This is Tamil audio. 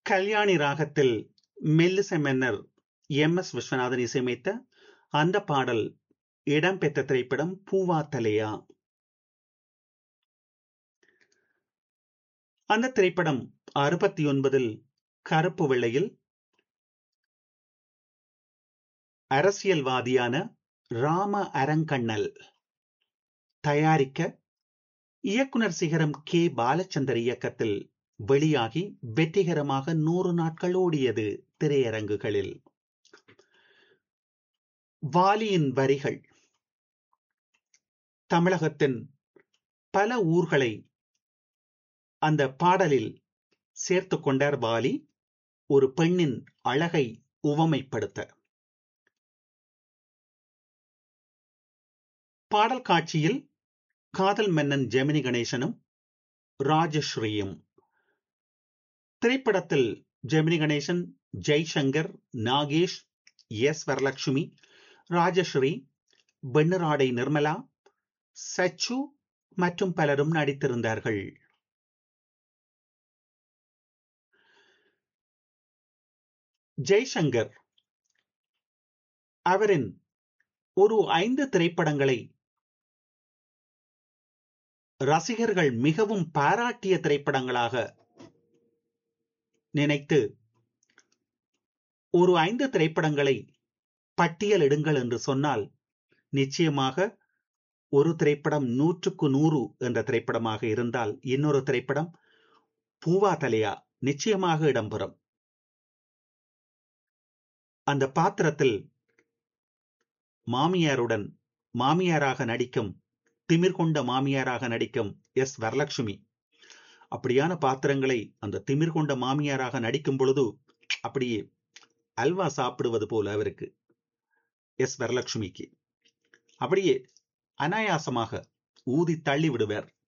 கல்யாணி ராகத்தில் மெல்லிசை மன்னர் எம் எஸ் விஸ்வநாதன் இசையமைத்த அந்த பாடல் இடம்பெற்ற திரைப்படம் பூவா தலையா அந்த திரைப்படம் அறுபத்தி ஒன்பதில் கருப்பு வெள்ளையில் அரசியல்வாதியான ராம அரங்கண்ணல் தயாரிக்க இயக்குனர் சிகரம் கே பாலச்சந்தர் இயக்கத்தில் வெளியாகி வெற்றிகரமாக நூறு நாட்கள் ஓடியது திரையரங்குகளில் வாலியின் வரிகள் தமிழகத்தின் பல ஊர்களை அந்த பாடலில் சேர்த்து கொண்டார் வாலி ஒரு பெண்ணின் அழகை உவமைப்படுத்த பாடல் காட்சியில் காதல் மன்னன் ஜெமினி கணேசனும் ராஜஸ்ரீயும் திரைப்படத்தில் ஜெமினி கணேசன் ஜெய்சங்கர் நாகேஷ் எஸ் வரலட்சுமி ராஜஸ்ரீ வெண்ணிராடை நிர்மலா சச்சு மற்றும் பலரும் நடித்திருந்தார்கள் ஜெய்சங்கர் அவரின் ஒரு ஐந்து திரைப்படங்களை ரசிகர்கள் மிகவும் பாராட்டிய திரைப்படங்களாக நினைத்து ஒரு ஐந்து திரைப்படங்களை பட்டியலிடுங்கள் என்று சொன்னால் நிச்சயமாக ஒரு திரைப்படம் நூற்றுக்கு நூறு என்ற திரைப்படமாக இருந்தால் இன்னொரு திரைப்படம் பூவா தலையா நிச்சயமாக இடம்பெறும் அந்த பாத்திரத்தில் மாமியாருடன் மாமியாராக நடிக்கும் திமிர் கொண்ட மாமியாராக நடிக்கும் எஸ் வரலட்சுமி அப்படியான பாத்திரங்களை அந்த திமிர் கொண்ட மாமியாராக நடிக்கும் பொழுது அப்படியே அல்வா சாப்பிடுவது போல அவருக்கு எஸ் வரலட்சுமிக்கு அப்படியே அனாயாசமாக ஊதி தள்ளி விடுவார்